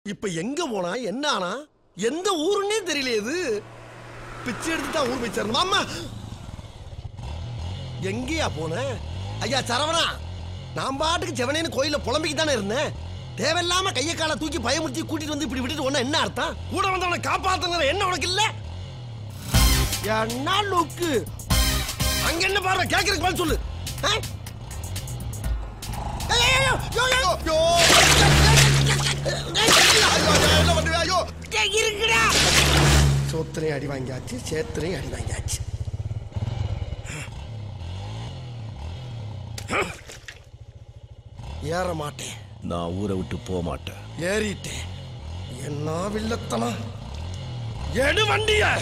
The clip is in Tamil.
இப்ப எங்க போனா என்ன ஆனா எந்த ஊருன்னே தெரியல இது பிச்சை எடுத்து தான் ஊர் போய் சேரணும் அம்மா எங்கேயா போன ஐயா சரவணா நான் பாட்டுக்கு செவனேன்னு கோயில புலம்பிக்கு தானே இருந்தேன் தேவையில்லாம கைய காலை தூக்கி பயமுறுத்தி கூட்டிட்டு வந்து இப்படி விட்டுட்டு ஒண்ணா என்ன அர்த்தம் கூட வந்தவனை காப்பாத்துங்கிற என்ன உனக்கு இல்ல என்ன லுக்கு அங்க என்ன பாரு கேக்குறதுக்கு பதில் சொல்லு ஆ? ஏய், ஏய், ஏய், யோ, யோ, யோ. என்ன பண்றீங்க ஐயோ ஏய், இருக்குடா சோத்திரையும் அடி வாங்கியாச்சு சேத்திரையும் அடி வாங்கியாச்சு ஏற மாட்டேன் நான் ஊரை விட்டு போக மாட்டேன் ஏறிட்டேன் என்ன வில்லத்தனம் எடு வண்டிய